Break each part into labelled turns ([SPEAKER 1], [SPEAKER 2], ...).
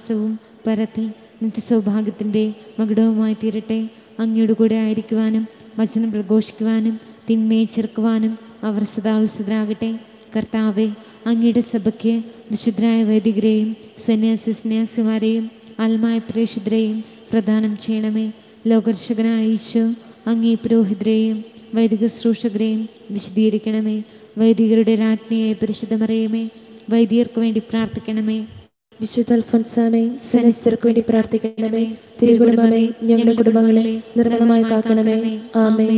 [SPEAKER 1] സവും പരത്തിൽ നിത്യസൗഭാഗ്യത്തിൻ്റെ മകുടവുമായി തീരട്ടെ അങ്ങയുടെ കൂടെ ആയിരിക്കുവാനും വചനം പ്രഘോഷിക്കുവാനും തിന്മയെ ചെറുക്കുവാനും അവർ സദാ ഉത്സുതരാകട്ടെ കർത്താവെ അങ്ങയുടെ സഭയ്ക്ക് വിശുദ്ധരായ വൈദികരെയും സന്യാസി സന്യാസിമാരെയും ആത്മായ പ്രേക്ഷിതരെയും പ്രദാനം ചെയ്യണമേ ലോകർഷകനായ ഈശോ അങ്ങേ പുരോഹിതരെയും വൈദിക ശുശ്രൂഷകരെയും വിശദീകരിക്കണമേ വൈദികരുടെ രാജ്ഞിയായ പരിശുദ്ധമറിയമേ വൈദികർക്ക് വേണ്ടി പ്രാർത്ഥിക്കണമേ
[SPEAKER 2] വിശുദ്ധ അൽഫോൻസാമേ സനസ്തർക്ക് വേണ്ടി പ്രാർത്ഥിക്കണമേ തിരുകുടുംബമേ ഞങ്ങളുടെ കുടുംബങ്ങളെ നിർമ്മലമായി കാക്കണമേ ആമേ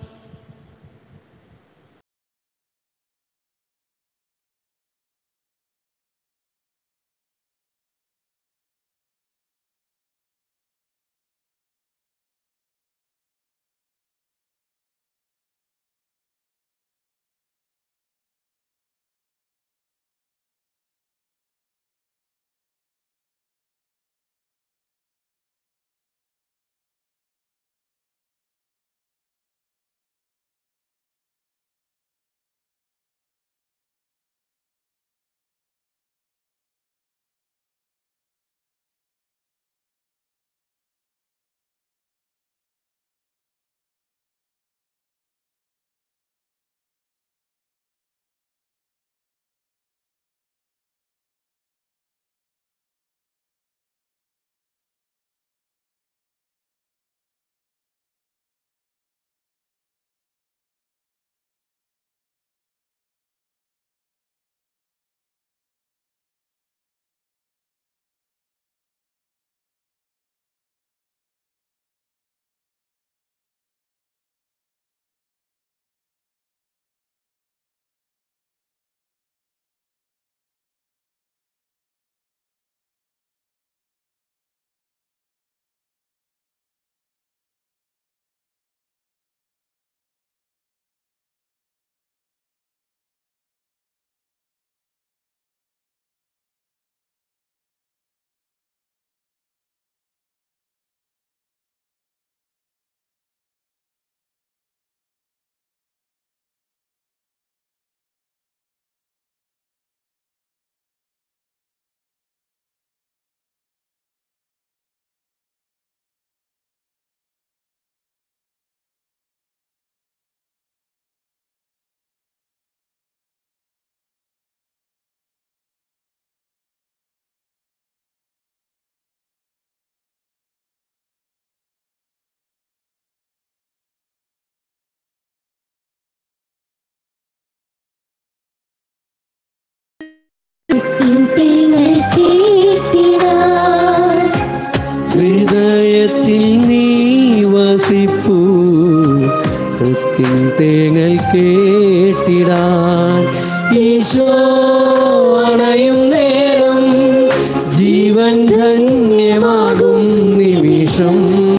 [SPEAKER 3] ഹൃദയത്തിൽ നീ വസിപ്പൂ ഹൃത്തിൽ തേങ്ങൽ കേട്ടിടാൻ ഈശോ അണയും നേരം ജീവൻ ധന്യമാകും നിമിഷം